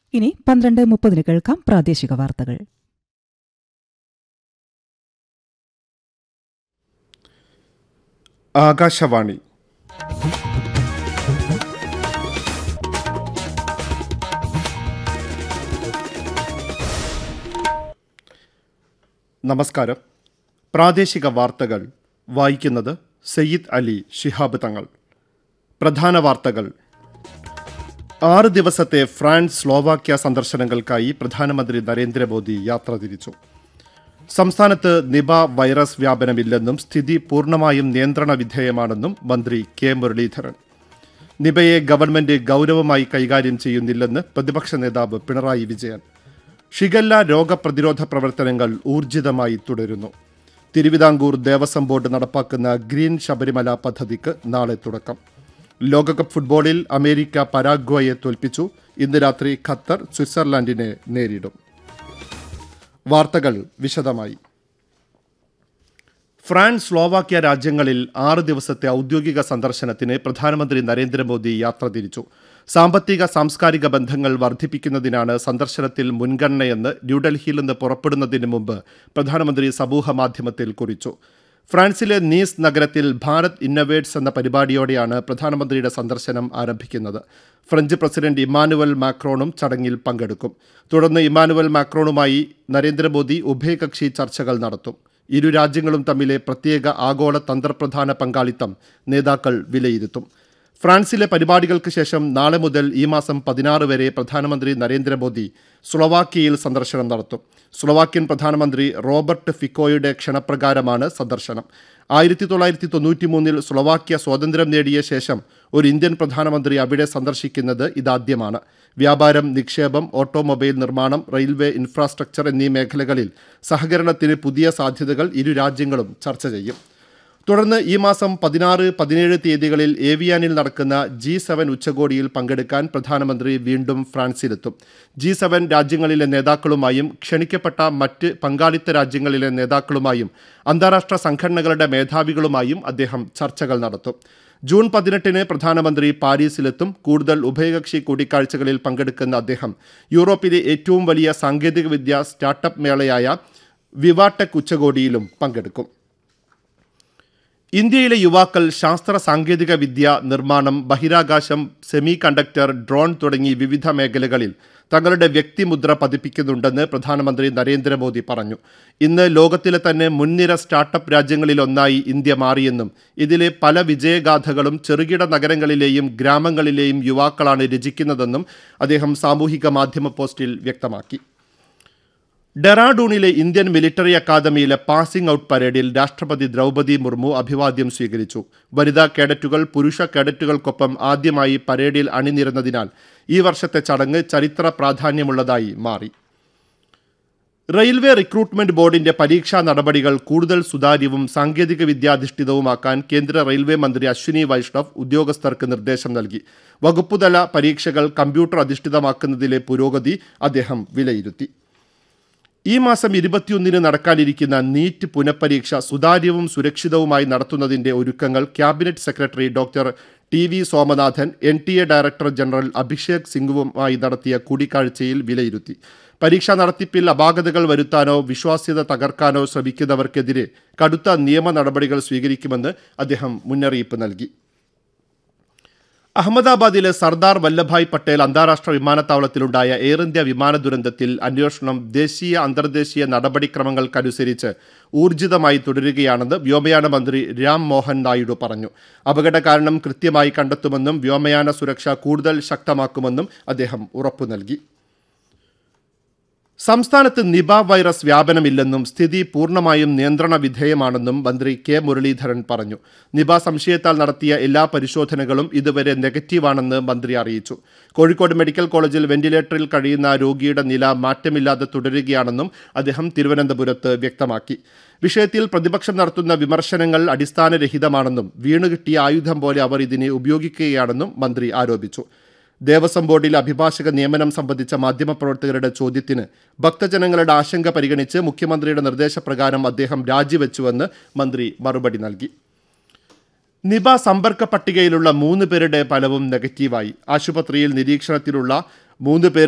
ഇനി പന്ത്രണ്ട് മുപ്പതിന് കേൾക്കാം പ്രാദേശിക വാർത്തകൾ ആകാശവാണി നമസ്കാരം പ്രാദേശിക വാർത്തകൾ വായിക്കുന്നത് സയ്യിദ് അലി ശിഹാബ് തങ്ങൾ പ്രധാന വാർത്തകൾ ആറ് ദിവസത്തെ ഫ്രാൻസ് സ്ലോവാക്യ സന്ദർശനങ്ങൾക്കായി പ്രധാനമന്ത്രി നരേന്ദ്രമോദി യാത്ര തിരിച്ചു സംസ്ഥാനത്ത് നിപ വൈറസ് വ്യാപനമില്ലെന്നും സ്ഥിതി പൂർണ്ണമായും നിയന്ത്രണ വിധേയമാണെന്നും മന്ത്രി കെ മുരളീധരൻ നിപയെ ഗവൺമെന്റ് ഗൗരവമായി കൈകാര്യം ചെയ്യുന്നില്ലെന്ന് പ്രതിപക്ഷ നേതാവ് പിണറായി വിജയൻ ഷിഗല്ല രോഗപ്രതിരോധ പ്രവർത്തനങ്ങൾ ഊർജിതമായി തുടരുന്നു തിരുവിതാംകൂർ ദേവസ്വം ബോർഡ് നടപ്പാക്കുന്ന ഗ്രീൻ ശബരിമല പദ്ധതിക്ക് നാളെ തുടക്കം ലോകകപ്പ് ഫുട്ബോളിൽ അമേരിക്ക പരാഗ്വയെ തോൽപ്പിച്ചു ഇന്ന് രാത്രി ഖത്തർ സ്വിറ്റ്സർലാൻഡിനെ നേരിടും വാർത്തകൾ വിശദമായി ഫ്രാൻസ് സ്ലോവാക്യ രാജ്യങ്ങളിൽ ആറ് ദിവസത്തെ ഔദ്യോഗിക സന്ദർശനത്തിന് പ്രധാനമന്ത്രി നരേന്ദ്രമോദി യാത്ര തിരിച്ചു സാമ്പത്തിക സാംസ്കാരിക ബന്ധങ്ങൾ വർദ്ധിപ്പിക്കുന്നതിനാണ് സന്ദർശനത്തിൽ മുൻഗണനയെന്ന് ന്യൂഡൽഹിയിൽ നിന്ന് പുറപ്പെടുന്നതിന് മുമ്പ് പ്രധാനമന്ത്രി സമൂഹ മാധ്യമത്തിൽ കുറിച്ചു ഫ്രാൻസിലെ നീസ് നഗരത്തിൽ ഭാരത് ഇന്നവേറ്റ്സ് എന്ന പരിപാടിയോടെയാണ് പ്രധാനമന്ത്രിയുടെ സന്ദർശനം ആരംഭിക്കുന്നത് ഫ്രഞ്ച് പ്രസിഡന്റ് ഇമാനുവൽ മാക്രോണും ചടങ്ങിൽ പങ്കെടുക്കും തുടർന്ന് ഇമാനുവൽ മാക്രോണുമായി നരേന്ദ്രമോദി ഉഭയകക്ഷി ചർച്ചകൾ നടത്തും ഇരു രാജ്യങ്ങളും തമ്മിലെ പ്രത്യേക ആഗോള തന്ത്രപ്രധാന പങ്കാളിത്തം നേതാക്കൾ വിലയിരുത്തും ഫ്രാൻസിലെ പരിപാടികൾക്ക് ശേഷം നാളെ മുതൽ ഈ മാസം പതിനാറ് വരെ പ്രധാനമന്ത്രി നരേന്ദ്രമോദി സ്ലൊവാക്യയിൽ സന്ദർശനം നടത്തും സ്ലൊവാക്യൻ പ്രധാനമന്ത്രി റോബർട്ട് ഫിക്കോയുടെ ക്ഷണപ്രകാരമാണ് സന്ദർശനം ആയിരത്തി തൊള്ളായിരത്തി തൊണ്ണൂറ്റി മൂന്നിൽ സ്ലൊവാക്യ സ്വാതന്ത്ര്യം നേടിയ ശേഷം ഒരു ഇന്ത്യൻ പ്രധാനമന്ത്രി അവിടെ സന്ദർശിക്കുന്നത് ഇതാദ്യമാണ് വ്യാപാരം നിക്ഷേപം ഓട്ടോമൊബൈൽ നിർമ്മാണം റെയിൽവേ ഇൻഫ്രാസ്ട്രക്ചർ എന്നീ മേഖലകളിൽ സഹകരണത്തിന് പുതിയ സാധ്യതകൾ ഇരു രാജ്യങ്ങളും ചർച്ച ചെയ്യും തുടർന്ന് ഈ മാസം പതിനാറ് പതിനേഴ് തീയതികളിൽ ഏവിയാനിൽ നടക്കുന്ന ജി സെവൻ ഉച്ചകോടിയിൽ പങ്കെടുക്കാൻ പ്രധാനമന്ത്രി വീണ്ടും ഫ്രാൻസിലെത്തും ജി സെവൻ രാജ്യങ്ങളിലെ നേതാക്കളുമായും ക്ഷണിക്കപ്പെട്ട മറ്റ് പങ്കാളിത്ത രാജ്യങ്ങളിലെ നേതാക്കളുമായും അന്താരാഷ്ട്ര സംഘടനകളുടെ മേധാവികളുമായും അദ്ദേഹം ചർച്ചകൾ നടത്തും ജൂൺ പതിനെട്ടിന് പ്രധാനമന്ത്രി പാരീസിലെത്തും കൂടുതൽ ഉഭയകക്ഷി കൂടിക്കാഴ്ചകളിൽ പങ്കെടുക്കുന്ന അദ്ദേഹം യൂറോപ്പിലെ ഏറ്റവും വലിയ സാങ്കേതികവിദ്യ സ്റ്റാർട്ടപ്പ് മേളയായ വിവാടെക് ഉച്ചകോടിയിലും പങ്കെടുക്കും ഇന്ത്യയിലെ യുവാക്കൾ ശാസ്ത്ര സാങ്കേതിക വിദ്യ നിർമ്മാണം ബഹിരാകാശം സെമി കണ്ടക്ടർ ഡ്രോൺ തുടങ്ങി വിവിധ മേഖലകളിൽ തങ്ങളുടെ വ്യക്തിമുദ്ര പതിപ്പിക്കുന്നുണ്ടെന്ന് പ്രധാനമന്ത്രി നരേന്ദ്രമോദി പറഞ്ഞു ഇന്ന് ലോകത്തിലെ തന്നെ മുൻനിര സ്റ്റാർട്ടപ്പ് രാജ്യങ്ങളിലൊന്നായി ഇന്ത്യ മാറിയെന്നും ഇതിലെ പല വിജയഗാഥകളും ചെറുകിട നഗരങ്ങളിലെയും ഗ്രാമങ്ങളിലെയും യുവാക്കളാണ് രചിക്കുന്നതെന്നും അദ്ദേഹം സാമൂഹിക മാധ്യമ പോസ്റ്റിൽ വ്യക്തമാക്കി ഡെറാഡൂണിലെ ഇന്ത്യൻ മിലിറ്ററി അക്കാദമിയിലെ പാസിംഗ് ഔട്ട് പരേഡിൽ രാഷ്ട്രപതി ദ്രൗപദി മുർമു അഭിവാദ്യം സ്വീകരിച്ചു വനിതാ കേഡറ്റുകൾ പുരുഷ കേഡറ്റുകൾക്കൊപ്പം ആദ്യമായി പരേഡിൽ അണിനിരന്നതിനാൽ ഈ വർഷത്തെ ചടങ്ങ് ചരിത്ര പ്രാധാന്യമുള്ളതായി മാറി റെയിൽവേ റിക്രൂട്ട്മെന്റ് ബോർഡിന്റെ പരീക്ഷാ നടപടികൾ കൂടുതൽ സുതാര്യവും സാങ്കേതിക വിദ്യാധിഷ്ഠിതവുമാക്കാൻ കേന്ദ്ര റെയിൽവേ മന്ത്രി അശ്വിനി വൈഷ്ണവ് ഉദ്യോഗസ്ഥർക്ക് നിർദ്ദേശം നൽകി വകുപ്പുതല പരീക്ഷകൾ കമ്പ്യൂട്ടർ അധിഷ്ഠിതമാക്കുന്നതിലെ പുരോഗതി അദ്ദേഹം വിലയിരുത്തി ഈ മാസം ഇരുപത്തിയൊന്നിന് നടക്കാനിരിക്കുന്ന നീറ്റ് പുനഃപരീക്ഷ സുതാര്യവും സുരക്ഷിതവുമായി നടത്തുന്നതിന്റെ ഒരുക്കങ്ങൾ cabinet secretary doctor T V Somanathan N T A director general Abhishek സിംഗുവുമായി നടത്തിയ കൂടിക്കാഴ്ചയിൽ വിലയിരുത്തി പരീക്ഷാ നടത്തിപ്പിൽ അപാകതകൾ വരുത്താനോ വിശ്വാസ്യത തകർക്കാനോ ശ്രമിക്കുന്നവർക്കെതിരെ കടുത്ത നിയമ നടപടികൾ സ്വീകരിക്കുമെന്ന് അദ്ദേഹം മുന്നറിയിപ്പ് നൽകി അഹമ്മദാബാദിലെ സർദാർ വല്ലഭായ് പട്ടേൽ അന്താരാഷ്ട്ര വിമാനത്താവളത്തിലുണ്ടായ എയർ ഇന്ത്യ വിമാന ദുരന്തത്തിൽ അന്വേഷണം ദേശീയ അന്തർദേശീയ നടപടിക്രമങ്ങൾക്കനുസരിച്ച് ഊർജിതമായി തുടരുകയാണെന്ന് വ്യോമയാന മന്ത്രി രാം മോഹൻ നായിഡു പറഞ്ഞു അപകട കാരണം കൃത്യമായി കണ്ടെത്തുമെന്നും വ്യോമയാന സുരക്ഷ കൂടുതൽ ശക്തമാക്കുമെന്നും അദ്ദേഹം ഉറപ്പു നൽകി സംസ്ഥാനത്ത് നിപ വൈറസ് വ്യാപനമില്ലെന്നും സ്ഥിതി പൂർണ്ണമായും നിയന്ത്രണ വിധേയമാണെന്നും മന്ത്രി കെ മുരളീധരൻ പറഞ്ഞു നിപ സംശയത്താൽ നടത്തിയ എല്ലാ പരിശോധനകളും ഇതുവരെ നെഗറ്റീവാണെന്ന് മന്ത്രി അറിയിച്ചു കോഴിക്കോട് മെഡിക്കൽ കോളേജിൽ വെന്റിലേറ്ററിൽ കഴിയുന്ന രോഗിയുടെ നില മാറ്റമില്ലാതെ തുടരുകയാണെന്നും അദ്ദേഹം തിരുവനന്തപുരത്ത് വ്യക്തമാക്കി വിഷയത്തിൽ പ്രതിപക്ഷം നടത്തുന്ന വിമർശനങ്ങൾ അടിസ്ഥാനരഹിതമാണെന്നും വീണുകിട്ടിയ ആയുധം പോലെ അവർ ഇതിനെ ഉപയോഗിക്കുകയാണെന്നും മന്ത്രി ആരോപിച്ചു ദേവസ്വം ബോർഡിൽ അഭിഭാഷക നിയമനം സംബന്ധിച്ച മാധ്യമപ്രവർത്തകരുടെ ചോദ്യത്തിന് ഭക്തജനങ്ങളുടെ ആശങ്ക പരിഗണിച്ച് മുഖ്യമന്ത്രിയുടെ നിർദ്ദേശപ്രകാരം അദ്ദേഹം രാജിവെച്ചുവെന്ന് മന്ത്രി മറുപടി നൽകി നിപ സമ്പർക്ക പട്ടികയിലുള്ള മൂന്ന് പേരുടെ ഫലവും നെഗറ്റീവായി ആശുപത്രിയിൽ നിരീക്ഷണത്തിലുള്ള മൂന്ന് പേർ